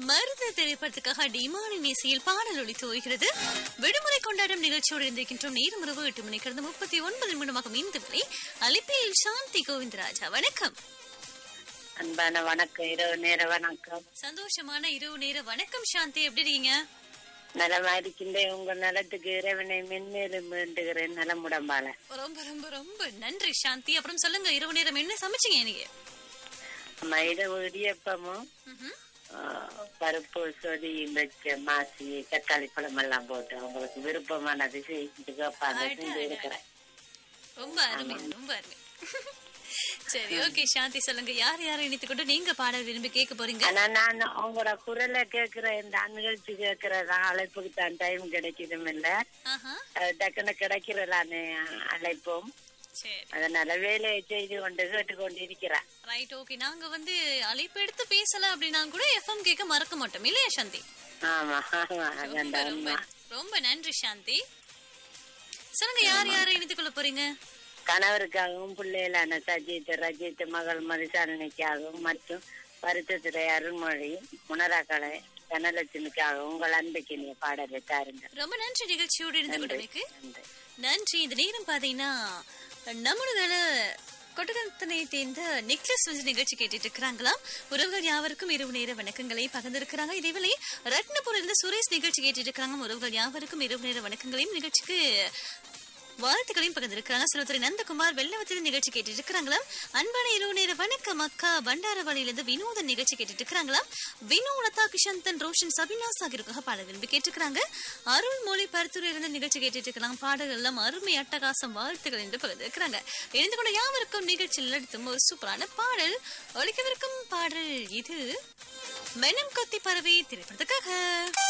மருத திரைப்படத்துக்காக டிமானின் இசையில் பாடல் ஒலித்து ஓய்கிறது விடுமுறை கொண்டாடும் நிகழ்ச்சியோடு இருந்திருக்கின்றோம் நேரம் இரவு எட்டு மணி கடந்த முப்பத்தி ஒன்பது நிமிடமாகும் இந்த வேளை அலிப்பில் சாந்தி கோவிந்தராஜா வணக்கம் அன்பான வணக்கம் இரவு நேர வணக்கம் சந்தோஷமான இரவு நேர வணக்கம் சாந்தி எப்படி இருக்கீங்க நலமா இருக்கின்றேன் உங்க நலத்துக்கு இறைவனை மென்மேலும் வேண்டுகிறேன் நலமுடம்பால ரொம்ப ரொம்ப ரொம்ப நன்றி சாந்தி அப்புறம் சொல்லுங்க இரவு நேரம் என்ன சமைச்சீங்க இன்னைக்கு நம்ம இரவு இடியப்பமும் ம்ஹும். ஆ, பருப்பு சொதி வச்ச மாசி தக்காளி பழம் எல்லாம் போட்டு உங்களுக்கு விருப்பமானது செய்து கேட்பாங்க செஞ்சு இருக்கிறேன் ரொம்ப அருமை ரொம்ப அருமை சரி ஓகே சாந்தி சொல்லுங்க யார் யாரை இணைத்துக் கொண்டு நீங்க பாடல் விரும்பி கேட்க போறீங்க ஆனா நான் உங்களோட குரலை கேட்கிற இந்த நிகழ்ச்சி கேட்கறதா அழைப்புக்கு தான் டைம் கிடைக்கிறதும் இல்ல ஆஹா அது டக்குன்னு கிடைக்கிறதானே அழைப்போம் சரி அதனால வேலையை செய்து கொண்டு கேட்டுக்கொண்டு இருக்கிறேன் ரைட் ஓகே நாங்க வந்து அழைப்பு எடுத்து பேசல அப்படின்னா கூட எஃப்எம் கேட்க மறக்க மாட்டோம் இல்லையா சாந்தி ஆமா ஆமா அதான் ரொம்ப ரொம்ப உண்மை ரொம்ப நன்றி சாந்தி சொல்லுங்க யார் யாரை இணைத்துக் கொள்ள போறீங்க கணவருக்காகவும் பிள்ளைகளான சஜித் ரஜித் மகள் மதிசாரணிக்காகவும் மற்றும் பருத்தத்துறை அருள்மொழி முனராக்கலை தனலட்சுமிக்காகவும் உங்கள் அன்புக்கினிய பாடலை தாருங்கள் ரொம்ப நன்றி நிகழ்ச்சியோடு இருந்து கொண்டமைக்கு நன்றி நன்றி இந்த நேரம் பாத்தீங்கன்னா நம்மளோட கொட்டகத்தனை தேர்ந்த நெக்லஸ் வந்து நிகழ்ச்சி கேட்டுட்டு இருக்கிறாங்களாம் உறவுகள் யாவருக்கும் இரவு நேர வணக்கங்களை பகிர்ந்திருக்கிறாங்க இதேவேளை ரத்னபுரம் இருந்து சுரேஷ் நிகழ்ச்சி கேட்டுட்டு இருக்காங்க உறவுகள் யாவருக்கும் இரவு நேர வணக்கங்களையும் நிகழ்ச்சிக்கு வாழ்த்துக்களையும் பகிர்ந்திருக்கிறாங்க சிலத்துறை நந்தகுமார் வெள்ளவத்தில் நிகழ்ச்சி கேட்டுட்டு இருக்கிறாங்களாம் அன்பான இரவு நேர வணக்கம் அக்கா பண்டாரவாளியிலிருந்து வினோதன் நிகழ்ச்சி கேட்டுட்டு இருக்கிறாங்களாம் வினோ லதா கிஷந்தன் ரோஷன் சபினாஸ் ஆகியோருக்காக பாட விரும்பி கேட்டுக்கிறாங்க அருள்மொழி பருத்தூர் இருந்து நிகழ்ச்சி கேட்டுட்டு இருக்கலாம் பாடல்கள் எல்லாம் அருமை அட்டகாசம் வாழ்த்துக்கள் என்று பகிர்ந்திருக்கிறாங்க இணைந்து கொண்ட யாவருக்கும் நிகழ்ச்சியில் நடத்தும் ஒரு சூப்பரான பாடல் ஒழிக்கவிருக்கும் பாடல் இது மெனம் கொத்தி பறவை திரைப்படத்துக்காக